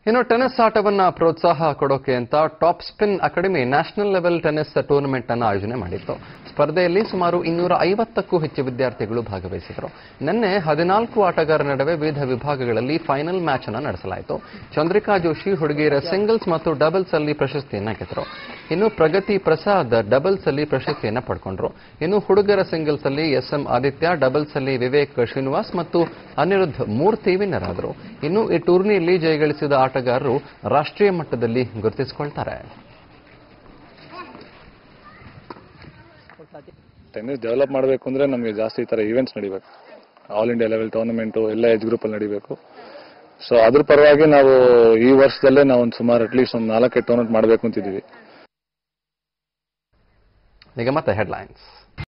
ಇನ್ನು ಟೆನ್ನಿಸ್ ಆಟವನ್ನ ಪ್ರೋತ್ಸಾಹ ಕೊಡೋಕೆ ಅಂತ top spin academy national level tennis tournament ಅನ್ನು ಆಯೋಜನೆ ಮಾಡಿತ್ತು ಸ್ಪರ್ಧೆಯಲ್ಲಿ ಸುಮಾರು ಇನ್ನೂರ ಐವತ್ತಕ್ಕೂ ಹೆಚ್ಚು ವಿದ್ಯಾರ್ಥಿಗಳು ಭಾಗವಹಿಸಿದರು ನಿನ್ನೆ ಹದಿನಾಲ್ಕು ಆಟಗಾರರ ನಡುವೆ ವಿವಿಧ ವಿಭಾಗಗಳಲ್ಲಿ ಫೈನಲ್ ಮ್ಯಾಚ್ ಅನ್ನು ನಡೆಸಲಾಯಿತು ಚಂದ್ರಿಕಾ ಜೋಶಿ ಹುಡುಗಿಯರ ಸಿಂಗಲ್ಸ್ ಮತ್ತು ಡಬಲ್ಸ್ ಅಲ್ಲಿ ಪ್ರಶಸ್ತಿಯನ್ನ ಗೆದ್ದರು ಇನ್ನು ಪ್ರಗತಿ ಪ್ರಸಾದ್ ಡಬಲ್ಸ್ ಅಲ್ಲಿ ಪ್ರಶಸ್ತಿಯನ್ನ ಪಡ್ಕೊಂಡ್ರು ಇನ್ನು ಹುಡುಗರ ಸಿಂಗಲ್ಸ್ ಅಲ್ಲಿ ಎಸ್ ಎಂ ಆದಿತ್ಯ ಡಬಲ್ಸ್ ಅಲ್ಲಿ ವಿವೇಕ್ ಶ್ರೀನಿವಾಸ್ ಮತ್ತು ಅನಿರುದ್ಧ್ ಮೂರ್ತಿ ವಿನ್ನರ್ ಆದರು ಇನ್ನು ಈ ಟೂರ್ನಿಯಲ್ಲಿ ಜಯಗಳಿಸಿದ ಆಟಗಾರರು ರಾಷ್ಟ್ರೀಯ ಮಟ್ಟದಲ್ಲಿ ಗುರುತಿಸಿಕೊಳ್ತಾರೆ ಟೆನ್ನಿಸ್ ಡೆವಲಪ್ ಮಾಡಬೇಕು ಅಂದ್ರೆ ನಮಗೆ ಜಾಸ್ತಿ ಈ ಥರ ಈವೆಂಟ್ಸ್ ನಡಿಬೇಕು ಆಲ್ ಇಂಡಿಯಾ ಲೆವೆಲ್ ಟೂರ್ನಮೆಂಟು ಎಲ್ಲ ಏಜ್ ಗ್ರೂಪಲ್ಲಿ ನಡಿಬೇಕು ಸೊ ಅದ್ರ ಪರವಾಗಿ ನಾವು ಈ ವರ್ಷದಲ್ಲೇ ನಾವು ಒಂದು ಸುಮಾರು ಅಟ್ಲೀಸ್ಟ್ ಒಂದು ನಾಲ್ಕೈದು ಟೂರ್ನಮೆಂಟ್ ಮಾಡಬೇಕು ಅಂತಿದ್ದೀವಿ ಈಗ ಮತ್ತೆ ಹೆಡ್ಲೈನ್ಸ್